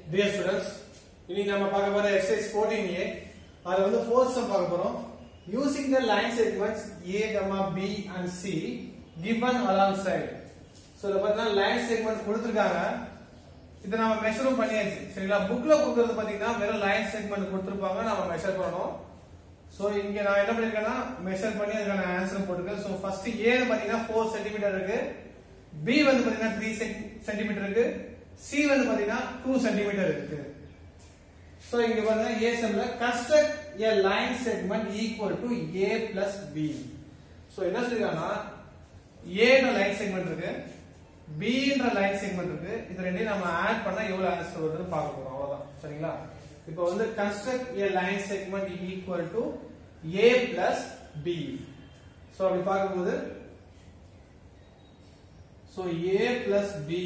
dear students இன்னைக்கு நம்ம பார்க்க போற எக்ஸசைஸ் 14 ஏ அதுல வந்து ஃபோர்த் சம் பார்க்க போறோம் using the line segments a b and c given alongside so இத பார்த்தா லைன் செக்மெண்ட் கொடுத்திருக்காங்க இத நாம மெஷரும் பண்ணியாச்சு சரிங்களா புக்ல கொடுக்கிறது பாத்தீங்கன்னா வெறும் லைன் செக்மெண்ட் கொடுத்திருப்பாங்க நாம மெஷர் பண்ணணும் சோ இங்க நான் என்ன பண்ணிருக்கேன்னா மெஷர் பண்ணி அதுக்கான ஆன்சர் போட்டுருக்கேன் சோ ஃபர்ஸ்ட் ஏ பாத்தீங்கன்னா 4 சென்டிமீட்டர் இருக்கு பி வந்து பாத்தீங்கன்னா 3 சென்டிமீட்டர் இருக்கு சி வந்து பாத்தீங்கன்னா 2 சென்டிமீட்டர் இருக்கு சோ இங்க பாருங்க ஏ சம்ல construct a line segment equal to a plus b so என்ன சொல்றாங்கன்னா a ன்ற லைன் செக்மெண்ட் இருக்கு b ன்ற லைன் செக்மெண்ட் இருக்கு இது ரெண்டையும் நம்ம ஆட் பண்ணா எவ்வளவு ஆன்சர் வருதுன்னு பார்க்க போறோம் அவ்வளவுதான் சரிங்களா இப்போ வந்து construct a line segment equal to a plus b so அப்படி பார்க்கும்போது so a plus b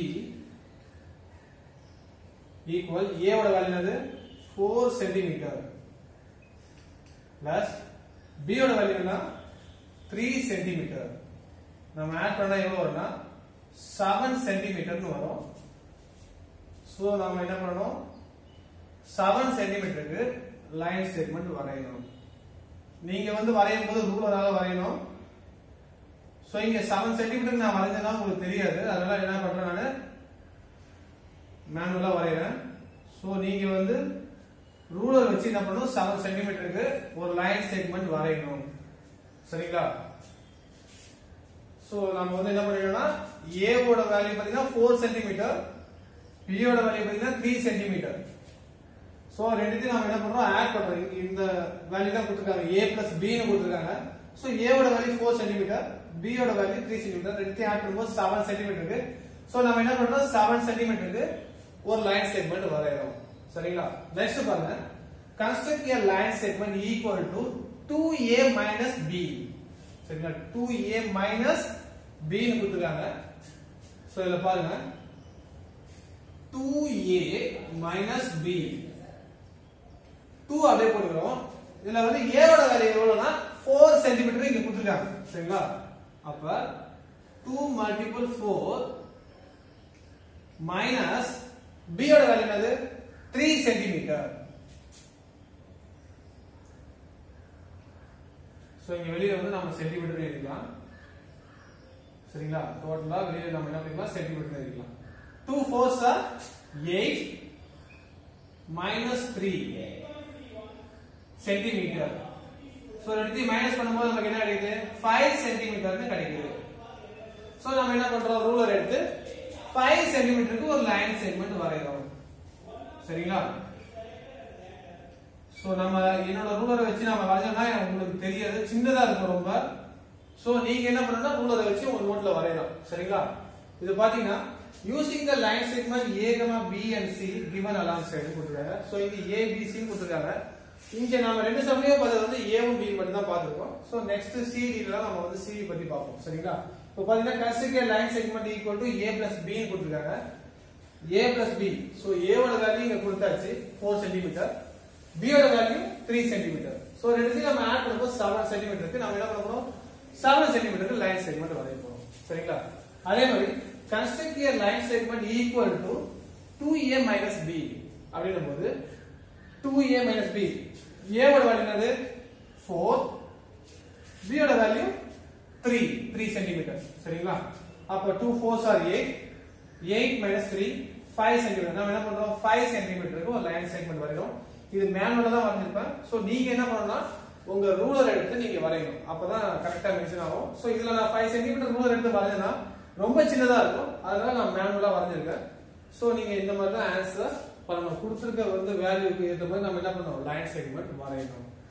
equal a ஓட வேல்யூ என்னது 4 சென்டிமீட்டர் பிளஸ் b ஓட வேல்யூ என்ன 3 சென்டிமீட்டர் நம்ம ஆட் பண்ணா எவ்வளவு வரும்னா 7 சென்டிமீட்டர்னு வரும் சோ நாம என்ன பண்ணணும் 7 சென்டிமீட்டருக்கு லைன் செக்மெண்ட் வரையணும் நீங்க வந்து வரையும் போது ரூலரால வரையணும் சோ இங்க 7 சென்டிமீட்டர் நான் வரைஞ்சேன்னா உங்களுக்கு தெரியாது அதனால என்ன பண்றேன் நானு மேனுவலா வரையறேன் சோ நீங்க வந்து ரூலர் வச்சு என்ன பண்ணணும் 7 சென்டிமீட்டருக்கு ஒரு லைன் செக்மெண்ட் வரையணும் சரிங்களா சோ நம்ம வந்து என்ன பண்ணிடணும்னா A ஓட வேல்யூ பாத்தீங்கன்னா 4 சென்டிமீட்டர் B ஓட வேல்யூ பாத்தீங்கன்னா 3 சென்டிமீட்டர் சோ ரெண்டுத்தையும் நாம என்ன பண்றோம் ஆட் பண்றோம் இங்க இந்த வேல்யூ தான் கொடுத்திருக்காங்க A plus B னு கொடுத்திருக்காங்க சோ A ஓட வேல்யூ 4 சென்டிமீட்டர் B ஓட வேல்யூ 3 சென்டிமீட்டர் ரெண்டுத்தையும் ஆட் பண்ணும்போது 7 சென்டிமீட்டருக்கு சோ நம்ம என்ன பண்றோம் 7 சென்டிமீட்டருக்கு ஒரு லைன் செக்மெண்ட் வரையறோம் சரிங்களா நெக்ஸ்ட் பாருங்க construct a line segment equal to 2a minus b சரிங்களா 2a minus b னு கொடுத்திருக்காங்க சோ இதுல பாருங்க 2a minus b 2 அப்படியே போட்டுக்கிறோம் இதுல வந்து a ஓட வேல்யூ எவ்வளவுனா 4 சென்டிமீட்டர் இங்க கொடுத்திருக்காங்க சரிங்களா அப்ப 2 மல்டிபிள் 4 மைனஸ் b ஓட வேல்யூ என்னது 3 சென்டிமீட்டர் சோ இங்க வெளியில வந்து நம்ம சென்டிமீட்டர் எழுதிக்கலாம் சரிங்களா டோட்டலா வெளியில நம்ம என்ன பண்ணிக்கலாம் சென்டிமீட்டர் எழுதிக்கலாம் 2 4s are 8 minus 3 centimetre so ரெண்டுத்தையும் மைனஸ் பண்ணும்போது நமக்கு என்ன கிடைக்குது 5 சென்டிமீட்டர்னு கிடைக்குது சோ நம்ம என்ன பண்றோம் ரூலர் எடுத்து 5 சென்டிமீட்டருக்கு ஒரு லைன் செக்மெண்ட் வரையறோம் சரிங்களா சோ நம்ம என்னோட ரூலரை வச்சு நம்ம வரைஞ்சோம்னா உங்களுக்கு தெரியாது சின்னதா இருக்கும் ரொம்ப சோ நீங்க என்ன பண்ணணும்னா ரூலரை வச்சு உங்க நோட்ல வரையலாம் சரிங்களா இது பாத்தீங்கன்னா using the line segment A comma B and C given alongside கொடுத்துருக்காங்க சோ இங்க ஏ பி சி கொடுத்துருக்காங்க இங்க நாம ரெண்டு சமயம் பார்த்தது வந்து ஏவும் பி மட்டும் தான் பார்த்திருக்கோம் சோ நெக்ஸ்ட் சிடில நம்ம வந்து சி பத்தி பார்ப்போம் சரிங்களா இப்போ பாத்தீங்கன்னா consider line segment equal to A plus B கொடுத்துருக்காங்க A plus B so A ஓட வேல்யூ இங்க கொடுத்தாச்சு 4 சென்டிமீட்டர் b ஓட வேல்யூ 3 சென்டிமீட்டர் சோ ரெண்டுத்தையும் நம்ம ஆட் பண்ணும்போது 7 சென்டிமீட்டருக்கு நம்ம என்ன பண்ண போறோம் 7 சென்டிமீட்டருக்கு லைன் செக்மெண்ட் வரைய போறோம் சரிங்களா அதே மாதிரி construct a line segment equal to 2a minus b அப்படின்னும் போது 2a minus b a ஓட வேல்யூ என்னது 4 b ஓட வேல்யூ 3 3 சென்டிமீட்டர் சரிங்களா அப்ப 2 4s are 8 8 minus 3 5 சென்டிமீட்டர் நம்ம என்ன பண்றோம் 5 சென்டிமீட்டருக்கு ஒரு லைன் செக்மெண்ட் வரையறோம் இது மேனுவலா தான் வரைஞ்சிருப்பேன் சோ நீங்க என்ன பண்ணணும்னா உங்க ரூலர் எடுத்து நீங்க வரையணும் அப்பதான் கரெக்டா மென்ஷன் ஆகும் சோ இதுல நான் 5 சென்டிமீட்டர் ரூலர் எடுத்து வரைஞ்சேன்னா ரொம்ப சின்னதா இருக்கும் அதனால நான் மேனுவலா வரைஞ்சிருக்கேன் சோ நீங்க இந்த மாதிரி தான் ஆன்சர் பண்ணணும் கொடுத்துருக்க வந்து வேல்யூக்கு ஏற்ற மாதிரி நம்ம என்ன பண்ணணும் லைன் செக்மெண்ட் வரையணும்